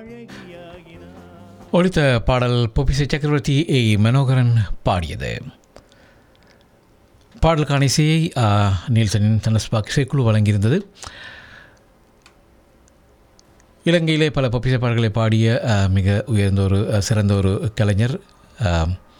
ஒழித்த பாடல் பொப்பிசை சக்கரவர்த்தி ஏ மனோகரன் பாடியது பாடலுக்கான இசையை ஆ, நீல்சனின் தனஸ்பாக் இசைக்குழு வழங்கியிருந்தது இலங்கையிலே பல பொப்பிசை பாடல்களை பாடிய ஆ, மிக உயர்ந்த ஒரு ஆ, சிறந்த ஒரு கலைஞர் ஆ,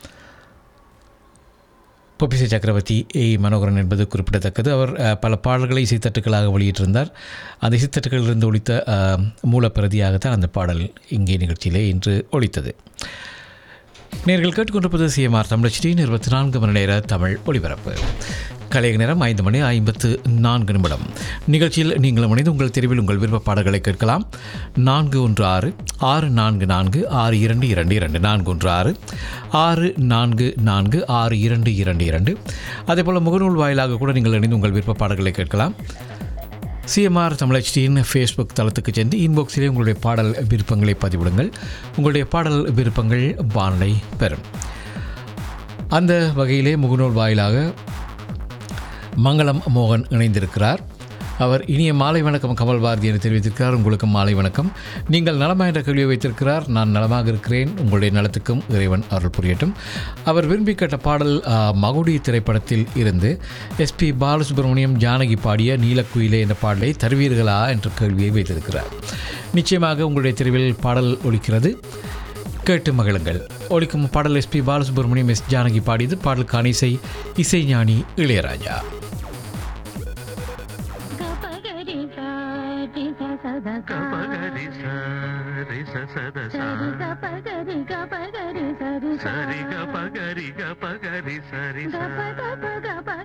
பொப்பிசை சக்கரவர்த்தி ஏ மனோகரன் என்பது குறிப்பிடத்தக்கது அவர் அஹ், பல பாடல்களை இசைத்தட்டுக்களாக வெளியிட்டிருந்தார் அந்த இசைத்தட்டுகளிலிருந்து ஒழித்த அஹ், மூலப்பிரதியாகத்தான் அந்த பாடல் இங்கே நிகழ்ச்சியிலே இன்று ஒழித்தது நேர்கள் கேட்டுக்கொண்டிருப்பது சிஎம்ஆர் தமிழச்சி இருபத்தி நான்கு மணி நேர தமிழ் ஒளிபரப்பு கலைய நேரம் ஐந்து மணி ஐம்பத்து நான்கு நிமிடம் நிகழ்ச்சியில் நீங்கள் இணைந்து உங்கள் தெருவில் உங்கள் விருப்ப பாடல்களை கேட்கலாம் நான்கு ஒன்று ஆறு ஆறு நான்கு நான்கு ஆறு இரண்டு இரண்டு இரண்டு நான்கு ஒன்று ஆறு ஆறு நான்கு நான்கு ஆறு இரண்டு இரண்டு இரண்டு அதேபோல் முகநூல் வாயிலாக கூட நீங்கள் இணைந்து உங்கள் விருப்ப பாடல்களை கேட்கலாம் சிஎம்ஆர் தமிழச்சியின் ஃபேஸ்புக் தளத்துக்கு சென்று இன்பாக்ஸிலே உங்களுடைய பாடல் விருப்பங்களை பதிவிடுங்கள் உங்களுடைய பாடல் விருப்பங்கள் வானலை பெறும் அந்த வகையிலே முகநூல் வாயிலாக மங்களம் மோகன் இணைந்திருக்கிறார் அவர் இனிய மாலை வணக்கம் கமல் பாரதி என தெரிவித்திருக்கிறார் உங்களுக்கு மாலை வணக்கம் நீங்கள் நலமா என்ற கேள்வியை வைத்திருக்கிறார் நான் நலமாக இருக்கிறேன் உங்களுடைய நலத்துக்கும் இறைவன் அருள் புரியட்டும் அவர் விரும்பி கேட்ட பாடல் ஆ, மகுடி திரைப்படத்தில் இருந்து எஸ்பி பாலசுப்ரமணியம் ஜானகி பாடிய நீலக்குயிலே என்ற பாடலை தருவீர்களா என்ற கேள்வியை வைத்திருக்கிறார் நிச்சயமாக உங்களுடைய தெருவில் பாடல் ஒலிக்கிறது கேட்டு மகிழுங்கள் ஒலிக்கும் பாடல் எஸ்பி பாலசுப்ரமணியம் எஸ் ஜானகி பாடியது பாடலுக்கான இசை இசைஞானி இளையராஜா గపగరి సాటి సద గపగరి సరి సద సరి గపగరి గపగరి సరి సరి గపగరి గపగరి సరి గప గప గప